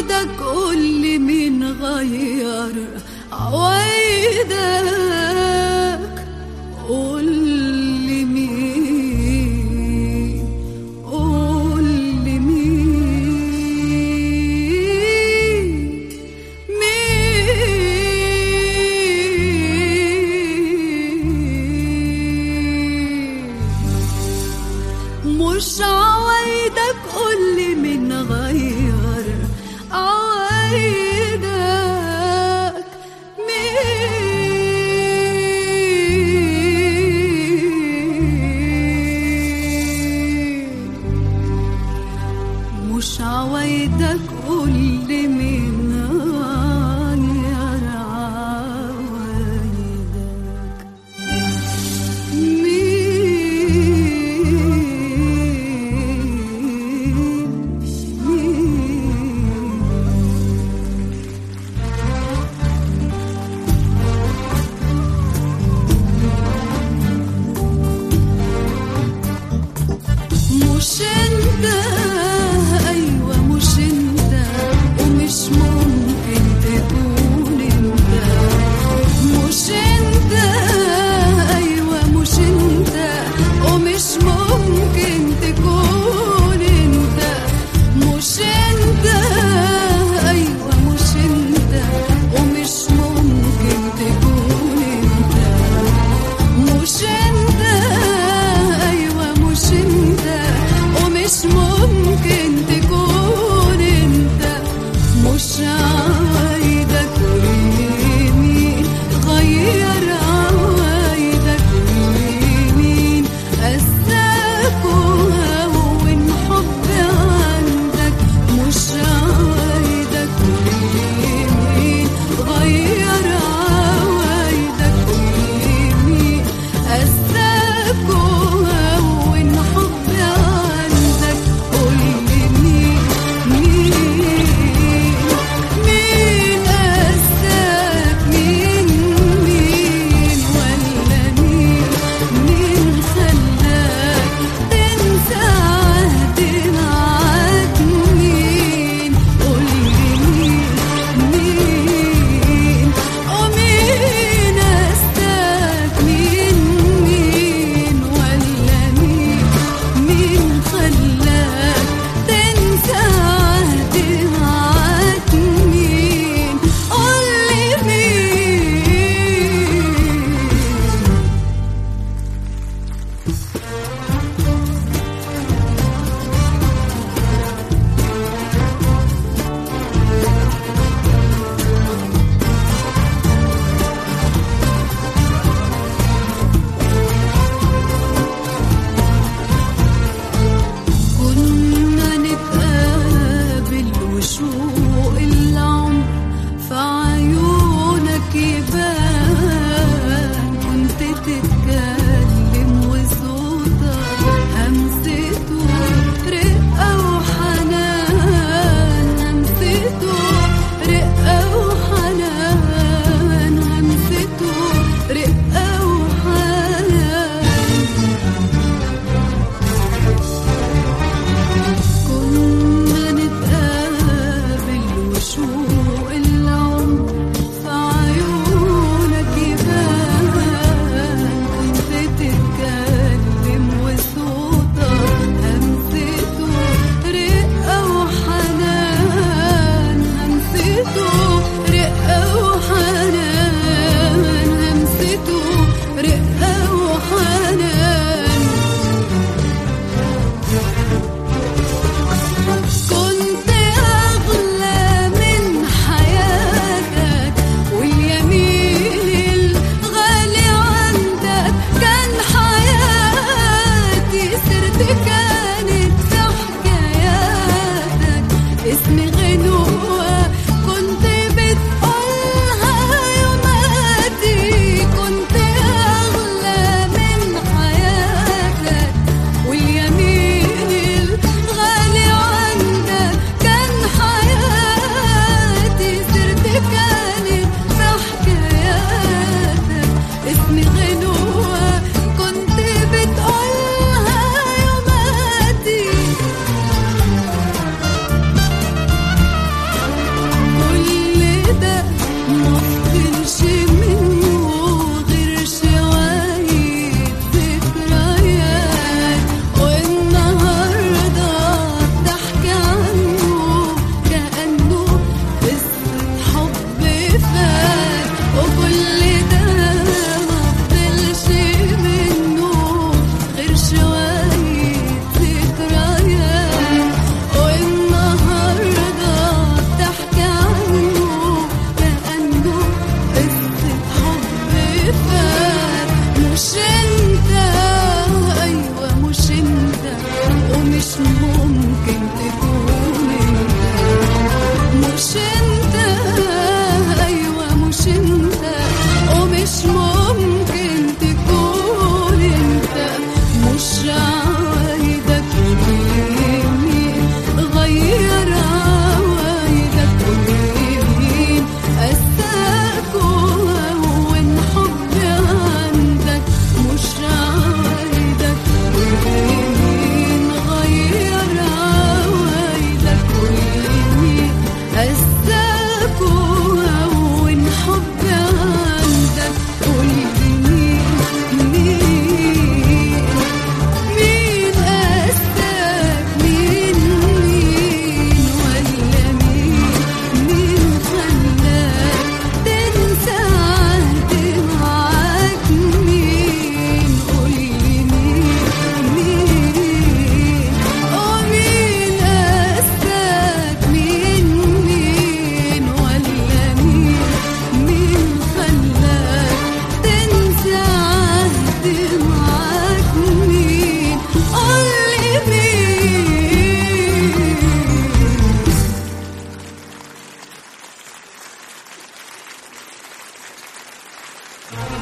عوايدك قولي مين غير عوايدك قولي مين قولي مين مين مش عوايدك قولي من غير عوايدك مين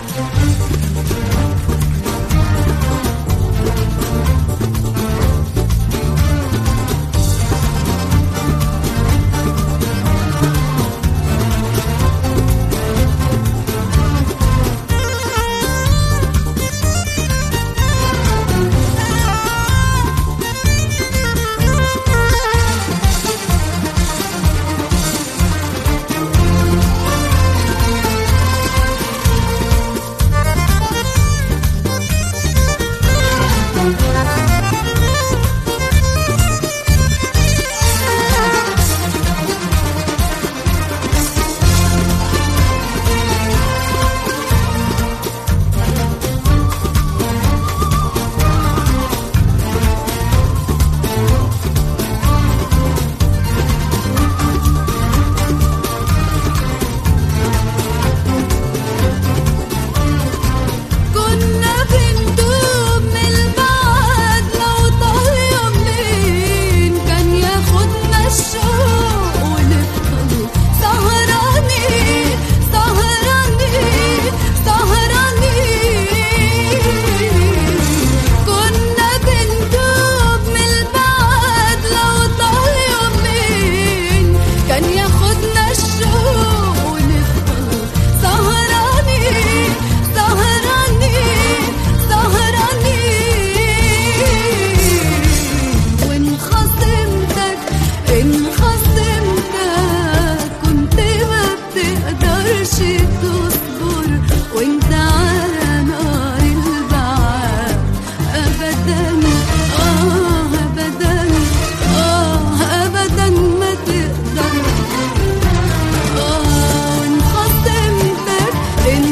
كنا بندوب من البعد لو طال يومين كان ياخدنا الشوق ونفضل سهرانين سهرانين سهرانين كنا بندوب من البعد لو طال يومين كان ياخدنا الشوق ونفضل سهرانين سهرانين سهرانين وإن خصمتك إن خصمتك كنت ما بتقدرش تصبر وانت على نار البعاد أبدا آه أبدا آه أبدا ما تقدر إن خصمتك إن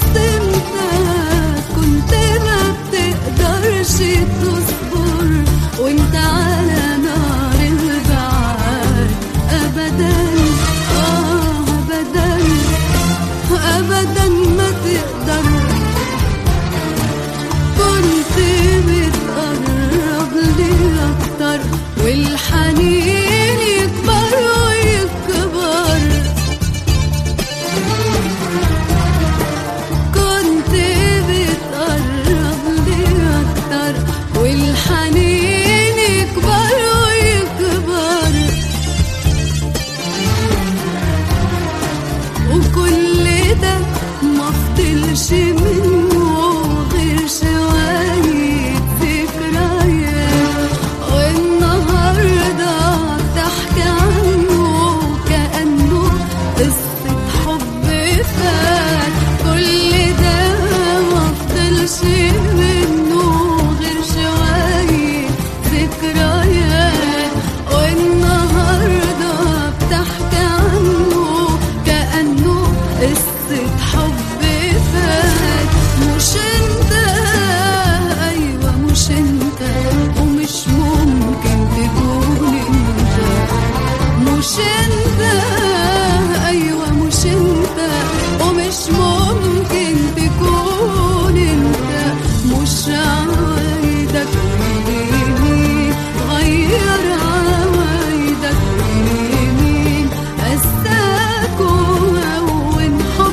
خصمتك كنت ما بتقدرش تصبر وانت على نار البعاد أبدا آه أبدا أبدا ما تقدر كنت بتقرب لي أكتر والحنين يكبر ويكبر كنت بتقرب لي أكتر والحنين يكبر ويكبر وكل ده ما فضلش منه غير شوية ذكريات والنهاردة بتحكي عنه كأنه قصة حب فات كل ده ما فضلش منه غير شوية ذكريات والنهاردة بتحكي عنه كأنه قصة حب فات مش انت ايوه مش انت ومش ممكن تكون انت مش انت ايوه مش انت ومش ممكن تكون انت مش عوايدك يمين غير عوايدك يمين قساك وهون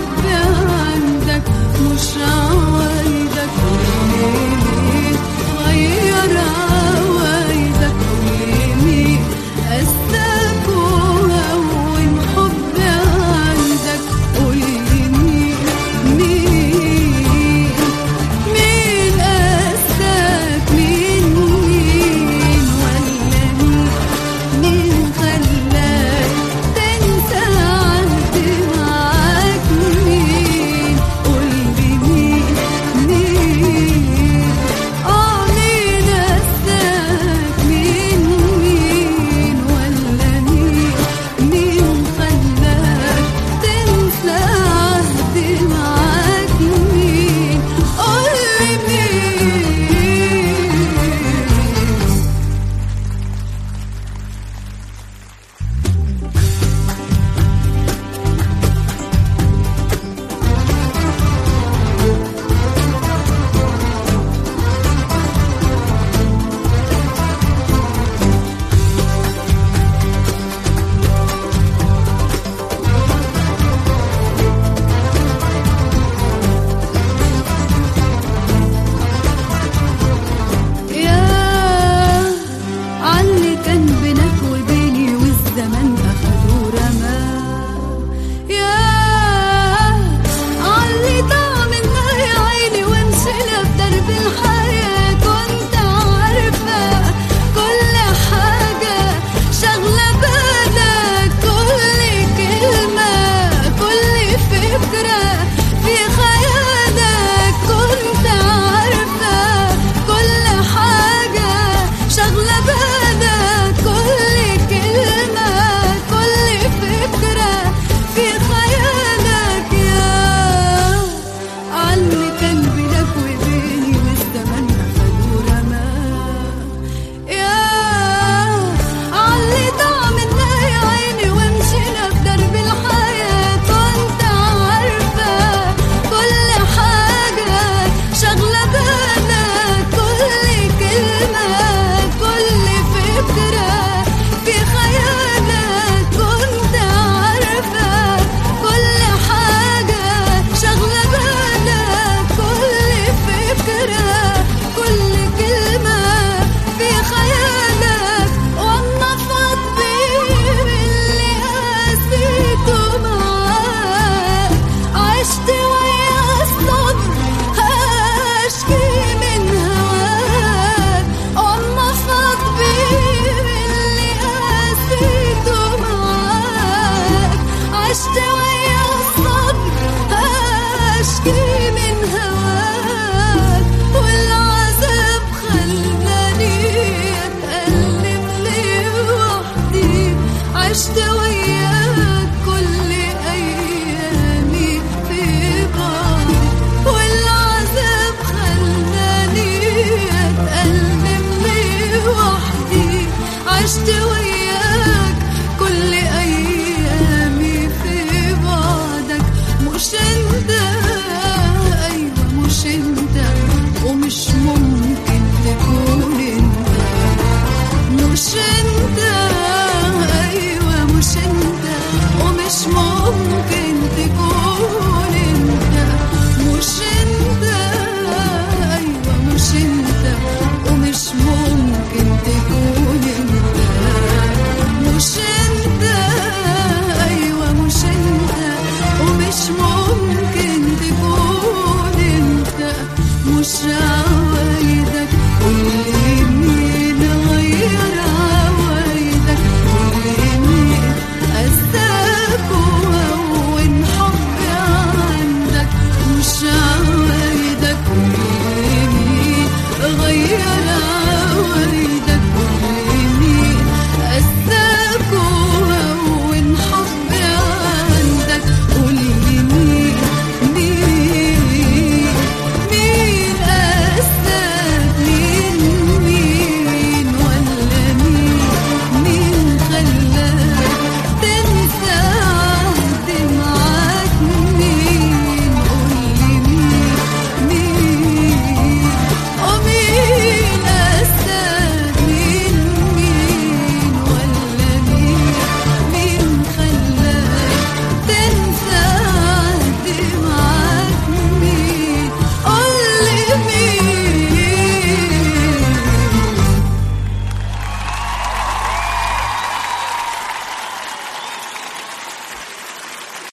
مش انت ايوه مش انت ومش ممكن تكون انت مش انت ايوه مش انت ومش ممكن تكون انت مش انت ايوه مش انت ومش ممكن تكون انت مش انت ايوه مش انت ومش